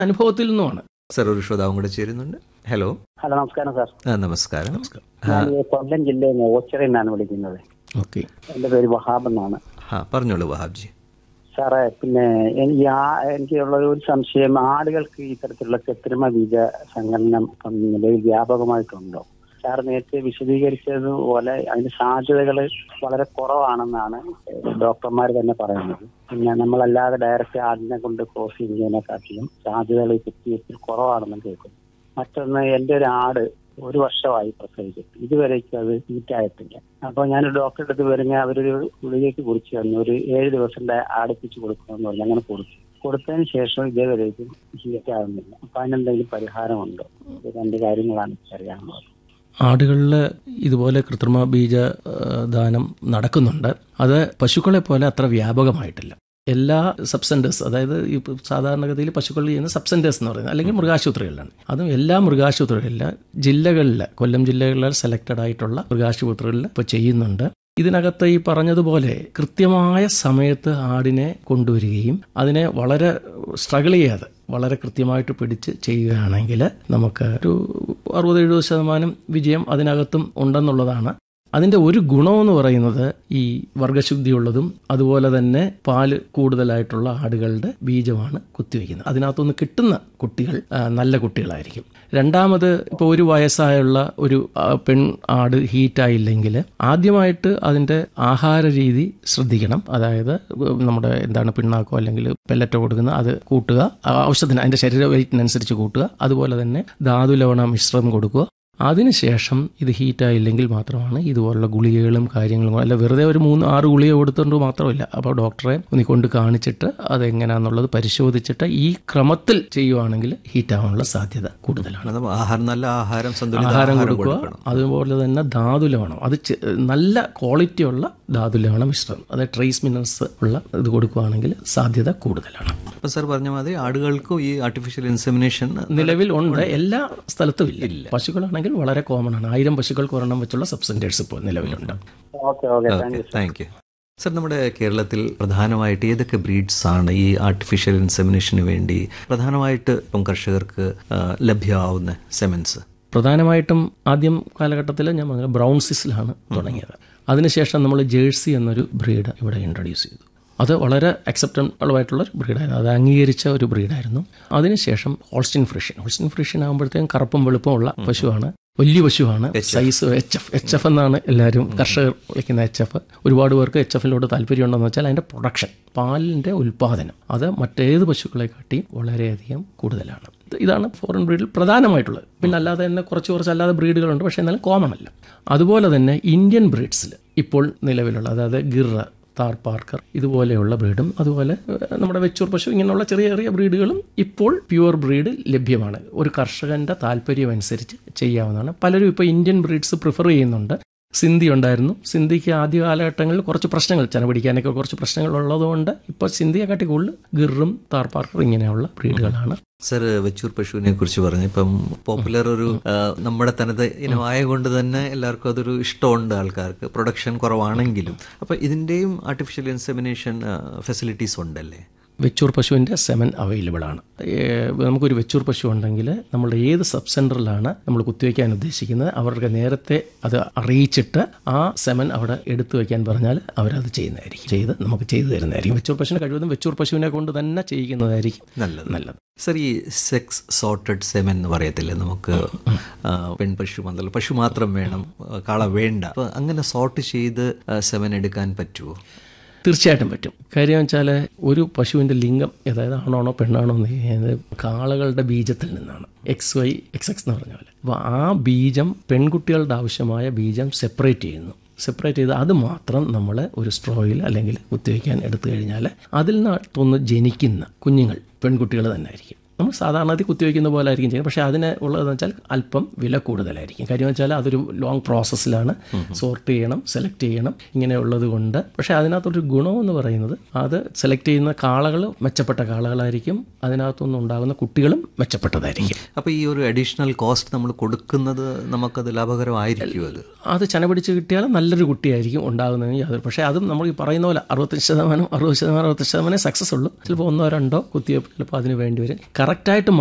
അനുഭവത്തിൽ നിന്നുമാണ് സർ ഒരു ശ്രോതാവും കൂടെ ചേരുന്നുണ്ട് ഹലോ ഹലോ നമസ്കാരം സാർ ആ, നമസ്കാരം ഞാൻ കൊല്ലം ജില്ലയിൽ നിന്ന് ഓച്ചിറയിൽ നിന്നാണ് വിളിക്കുന്നത് ഓക്കെ എൻ്റെ പേര് വഹാബ് എന്നാണ് ആ പറഞ്ഞോളൂ വഹാബ്ജി സാറേ പിന്നെ എനിക്ക് ആ- എനിക്കുള്ള ഒരു സംശയം ആളുകൾക്ക് ഇത്തരത്തിലുള്ള കൃത്രിമ ബീജ സംഘടനം ഇപ്പം നിലവിൽ വ്യാപകമായിട്ടുണ്ടോ സാർ നേരത്തെ വിശദീകരിച്ചതുപോലെ അതിന്റെ സാധ്യതകൾ വളരെ കുറവാണെന്നാണ് ഡോക്ടർമാർ തന്നെ പറയുന്നത് പിന്നെ നമ്മളല്ലാതെ ഡയറക്റ്റ് ആടിനെ കൊണ്ട് ക്രോസ് ചെയ്യുന്നതിനെക്കാട്ടിലും സാധ്യതകൾ ഈ കുത്തിവയ്പ്പിൽ കുറവാണെന്ന് കേൾക്കുന്നു മറ്റൊന്ന് എൻ്റെ ഒരു ആട് ഒരു വർഷമായി പ്രസവിച്ചിട്ട് ഇതുവരേക്കും അത് ഹീറ്റായിട്ടില്ല അപ്പോൾ ഞാൻ ഡോക്ടറെ അടുത്ത് വരുന്ന അവരൊരു ഗുളികയ്ക്ക് കുറിച്ച് തന്നു ഒരു ഏഴ് ദിവസം ഡയ- അടുപ്പിച്ച് കൊടുക്കണമെന്ന് പറഞ്ഞു അങ്ങനെ കൊടുത്തു കൊടുത്തതിന് ശേഷം ഇതേവരേക്കും ഹീറ്റ് ആവുന്നില്ല അപ്പൊ അതിനെന്തെങ്കിലും പരിഹാരമുണ്ടോ ഇത് രണ്ട് കാര്യങ്ങളാണ് എനിക്ക് അറിയാനുള്ളത് ആടുകളിൽ ഇതുപോലെ കൃത്രിമ ബീജ ആ, ദാനം നടക്കുന്നുണ്ട് അത് പശുക്കളെ പോലെ അത്ര വ്യാപകമായിട്ടില്ല എല്ലാ സബ്സെൻറ്റേഴ്സ് അതായത് ഈ സാധാരണഗതിയിൽ പശുക്കളിൽ ചെയ്യുന്ന സബ്സെൻറ്റേഴ്സ് എന്ന് പറയുന്നത് അല്ലെങ്കിൽ മൃഗാശുപത്രികളിലാണ് അതും എല്ലാ മൃഗാശുപത്രികളിലെ ജില്ലകളിൽ കൊല്ലം ജില്ലകളിൽ സെലക്റ്റഡ് ആയിട്ടുള്ള മൃഗാശുപത്രികളിൽ ഇപ്പോൾ ചെയ്യുന്നുണ്ട് ഇതിനകത്ത് ഈ പറഞ്ഞതുപോലെ കൃത്യമായ സമയത്ത് ആടിനെ കൊണ്ടുവരികയും അതിനെ വളരെ സ്ട്രഗിൾ ചെയ്യാതെ വളരെ കൃത്യമായിട്ട് പിടിച്ച് ചെയ്യുകയാണെങ്കിൽ നമുക്ക് ഒരു അറുപത് എഴുപത് ശതമാനം വിജയം അതിനകത്തും ഉണ്ടെന്നുള്ളതാണ് അതിൻ്റെ ഒരു ഗുണമെന്ന് പറയുന്നത് ഈ വർഗശുദ്ധിയുള്ളതും അതുപോലെ തന്നെ പാല് കൂടുതലായിട്ടുള്ള ആടുകളുടെ ബീജമാണ് കുത്തിവെക്കുന്നത് അതിനകത്തുനിന്ന് കിട്ടുന്ന കുട്ടികൾ ആ, നല്ല കുട്ടികളായിരിക്കും രണ്ടാമത് ഇപ്പോൾ ഒരു വയസ്സായുള്ള ഒരു ആ, പെൺ ആട് ഹീറ്റായില്ലെങ്കിൽ ആദ്യമായിട്ട് അതിൻ്റെ ആഹാര രീതി ശ്രദ്ധിക്കണം അതായത് നമ്മുടെ എന്താണ് പിണ്ണാക്കോ അല്ലെങ്കിൽ പെല്ലറ്റോ കൊടുക്കുന്ന അത് കൂട്ടുക ആ, ആവശ്യത്തിന് അതിൻ്റെ ശരീര വെയിറ്റിനനുസരിച്ച് കൂട്ടുക അതുപോലെ തന്നെ ധാതുലവണ മിശ്രം കൊടുക്കുക അതിനുശേഷം ഇത് ഹീറ്റായില്ലെങ്കിൽ മാത്രമാണ് ഇതുപോലുള്ള ഗുളികകളും കാര്യങ്ങളും അല്ല വെറുതെ ഒരു മൂന്ന് ആറ് ഗുളിക കൊടുത്തുകൊണ്ട് മാത്രമില്ല അപ്പോൾ ഡോക്ടറെ ഒന്ന് കൊണ്ട് കാണിച്ചിട്ട് അതെങ്ങനെയാണെന്നുള്ളത് പരിശോധിച്ചിട്ട് ഈ ക്രമത്തിൽ ചെയ്യുവാണെങ്കിൽ ഹീറ്റാവാനുള്ള സാധ്യത കൂടുതലാണ് അത് ആഹാരം നല്ല ആഹാരം സന്തുലിത ആഹാരം ആഹാരം കൊടുക്കുക കൊടുക്കണം അതുപോലെ തന്നെ ധാതുലവണം അത് ചെ- നല്ല ക്വാളിറ്റിയുള്ള ധാതുലവണ മിശ്രം അതായത് ട്രേസ് മിനറൽസ് ഉള്ള ഇത് കൊടുക്കുകയാണെങ്കിൽ സാധ്യത കൂടുതലാണ് അപ്പൊ സർ പറഞ്ഞ മാതിരി ആടുകൾക്കും ഈ ആർട്ടിഫിഷ്യൽ ഇൻസെമിനേഷൻ നിലവിൽ ഉണ്ട് എല്ലാ സ്ഥലത്തും ഇല്ല പശുക്കളാണെങ്കിൽ വളരെ കോമൺ ആണ് ആയിരം പശുക്കൾക്ക് ഒരെണ്ണം വെച്ചുള്ള സബ്സെൻറ്റേഴ്സ് ഇപ്പോൾ നിലവിലുണ്ട് okay okay thank you thank you sir നമ്മുടെ കേരളത്തിൽ പ്രധാനമായിട്ട് ഏതൊക്കെ ബ്രീഡ്സ് ആണ് ഈ ആർട്ടിഫിഷ്യൽ ഇൻസെമിനേഷന് വേണ്ടി പ്രധാനമായിട്ട് ഇപ്പം കർഷകർക്ക് ആ, ലഭ്യമാവുന്ന സെമൻസ് പ്രധാനമായിട്ടും ആദ്യം കാലഘട്ടത്തിൽ ഞാൻ പറഞ്ഞ ബ്രൗൺ സിസിലാണ് തുടങ്ങിയത് അതിനുശേഷം നമ്മൾ ജേഴ്സി എന്നൊരു ബ്രീഡ് ഇവിടെ ഇൻട്രൊഡ്യൂസ് ചെയ്തു അത് വളരെ അക്സെപ്റ്റബിൾ ആയിട്ടുള്ള ഒരു ബ്രീഡായിരുന്നു അത് അംഗീകരിച്ച ഒരു ബ്രീഡായിരുന്നു അതിനുശേഷം ഹോൾസ്റ്റിൻ ഫ്രിഷ്യൻ ഹോൾസ്റ്റിൻ ഫ്രിഷ്യൻ ആകുമ്പോഴത്തേക്കും കറുപ്പും വെളുപ്പുമുള്ള പശുവാണ് വലിയ പശുവാണ് size H F H F എന്നാണ് എല്ലാവരും കർഷകർ വിളിക്കുന്ന എച്ച് എഫ് ഒരുപാട് പേർക്ക് എച്ച് എഫിലോട് താല്പര്യമുണ്ടെന്ന് വെച്ചാൽ അതിൻ്റെ പ്രൊഡക്ഷൻ പാലിൻ്റെ ഉൽപ്പാദനം അത് മറ്റേത് പശുക്കളെക്കാട്ടിയും വളരെയധികം കൂടുതലാണ് ഇത് ഇതാണ് ഫോറിൻ ബ്രീഡിൽ പ്രധാനമായിട്ടുള്ളത് പിന്നെ അല്ലാതെ തന്നെ കുറച്ച് കുറച്ച് അല്ലാതെ ബ്രീഡുകളുണ്ട് പക്ഷേ എന്നാലും കോമൺ അല്ല അതുപോലെ തന്നെ ഇന്ത്യൻ ബ്രീഡ്സിൽ ഇപ്പോൾ നിലവിലുള്ള അതായത് ഗിർറ താർ പാർക്കർ ഇതുപോലെയുള്ള ബ്രീഡും അതുപോലെ ഏഹ്, നമ്മുടെ വെച്ചൂർ പശു ഇങ്ങനെയുള്ള ചെറിയ ചെറിയ ബ്രീഡുകളും ഇപ്പോൾ പ്യുവർ ബ്രീഡ് ലഭ്യമാണ് ഒരു കർഷകന്റെ താല്പര്യം അനുസരിച്ച് ചെയ്യാവുന്നതാണ് പലരും ഇപ്പോൾ ഇന്ത്യൻ ബ്രീഡ്സ് പ്രിഫർ ചെയ്യുന്നുണ്ട് സിന്ധി ഉണ്ടായിരുന്നു സിന്ധിക്ക് ആദ്യ കാലഘട്ടങ്ങളിൽ കുറച്ച് പ്രശ്നങ്ങൾ ചെന പിടിക്കാനൊക്കെ കുറച്ച് പ്രശ്നങ്ങൾ ഉള്ളതുകൊണ്ട് ഇപ്പോൾ സിന്ധിയെക്കാട്ടി കൂടുതൽ ഗിറും താർ പാർക്കർ ഇങ്ങനെയുള്ള ബ്രീഡുകളാണ് സർ വെച്ചൂർ പശുവിനെ കുറിച്ച് പറഞ്ഞു ഇപ്പം പോപ്പുലർ ഒരു ആ, നമ്മുടെ തനത് ഇനമായ കൊണ്ട് തന്നെ എല്ലാവർക്കും അതൊരു ഇഷ്ടമുണ്ട് ആൾക്കാർക്ക് പ്രൊഡക്ഷൻ കുറവാണെങ്കിലും അപ്പൊ ഇതിന്റെയും ആർട്ടിഫിഷ്യൽ ഇൻസെമിനേഷൻ ഫെസിലിറ്റീസ് ഉണ്ടല്ലേ വെച്ചൂർ പശുവിൻ്റെ സെമൻ അവൈലബിൾ ആണ് ഏഹ് നമുക്കൊരു വെച്ചൂർ പശു ഉണ്ടെങ്കിൽ നമ്മളുടെ ഏത് സബ് സെൻറ്ററിലാണ് നമ്മൾ കുത്തിവെക്കാൻ ഉദ്ദേശിക്കുന്നത് അവർക്ക് നേരത്തെ അത് അറിയിച്ചിട്ട് ആ സെമൻ അവിടെ എടുത്തു വെക്കാൻ പറഞ്ഞാൽ അവരത് ചെയ്യുന്നതായിരിക്കും ചെയ്ത് നമുക്ക് ചെയ്തു തരുന്നതായിരിക്കും വെച്ചൂർ പശുവിനെ കഴിവതും വെച്ചൂർ പശുവിനെ കൊണ്ട് തന്നെ ചെയ്യിക്കുന്നതായിരിക്കും നല്ലത് നല്ലത് സർ ഈ സെക്സ് സോർട്ടഡ് സെമൻ എന്ന് പറയത്തില്ലേ നമുക്ക് ആ, പെൺപശു മന്ദല പശു മാത്രം വേണം ആ, കാള വേണ്ട അപ്പൊ അങ്ങനെ സോർട്ട് ചെയ്ത് സെമൻ എടുക്കാൻ പറ്റുമോ തീർച്ചയായിട്ടും പറ്റും കാര്യം വെച്ചാൽ ഒരു പശുവിൻ്റെ ലിംഗം അതായത് ആണാണോ പെണ്ണാണോ എന്ന് ചെയ്യുന്നത് കാളകളുടെ ബീജത്തിൽ നിന്നാണ് എക്സ് വൈ എക്സ് എക്സ് എന്ന് പറഞ്ഞ പോലെ അപ്പോൾ ആ ബീജം പെൺകുട്ടികളുടെ ആവശ്യമായ ബീജം സെപ്പറേറ്റ് ചെയ്യുന്നു സെപ്പറേറ്റ് ചെയ്ത് അത് മാത്രം നമ്മൾ ഒരു സ്ട്രോയിൽ അല്ലെങ്കിൽ കുത്തിവയ്ക്കാൻ എടുത്തു കഴിഞ്ഞാൽ അതിൽ നിന്നൊന്ന് ജനിക്കുന്ന കുഞ്ഞുങ്ങൾ പെൺകുട്ടികൾ തന്നെ ആയിരിക്കും നമ്മൾ സാധാരണ അത് കുത്തിവെക്കുന്ന പോലെ ആയിരിക്കും ചെയ്യുന്നത് പക്ഷേ അതിന് ഉള്ളതെന്ന് വെച്ചാൽ അല്പം വില കൂടുതലായിരിക്കും കാര്യം വെച്ചാൽ അതൊരു ലോങ് പ്രോസസ്സിലാണ് സോർട്ട് ചെയ്യണം സെലക്ട് ചെയ്യണം ഇങ്ങനെയുള്ളത് കൊണ്ട് പക്ഷേ അതിനകത്തൊരു ഗുണമെന്ന് പറയുന്നത് അത് സെലക്ട് ചെയ്യുന്ന കാളകൾ മെച്ചപ്പെട്ട കാളകളായിരിക്കും അതിനകത്തുനിന്ന് ഉണ്ടാകുന്ന കുട്ടികളും മെച്ചപ്പെട്ടതായിരിക്കും അപ്പൊ ഈ ഒരു അഡീഷണൽ കോസ്റ്റ് നമ്മൾ കൊടുക്കുന്നത് നമുക്കത് ലാഭകരമായിരിക്കും അത് അത് ചന പിടിച്ച് കിട്ടിയാൽ നല്ലൊരു കുട്ടിയായിരിക്കും ഉണ്ടാകുന്നതിന് യാതൊരു പക്ഷേ അതും നമ്മൾ ഈ പറയുന്ന പോലെ അറുപത്തഞ്ച് ശതമാനം അറുപത് ശതമാനം അറുപത്തഞ്ച് ശതമാനം സക്സസ് ഉള്ളൂ ചിലപ്പോൾ ഒന്നോ രണ്ടോ കുത്തിവയ്പ്പ് ചിലപ്പോൾ അതിന് വേണ്ടി വരും കറക്റ്റ് കറക്റ്റായിട്ട്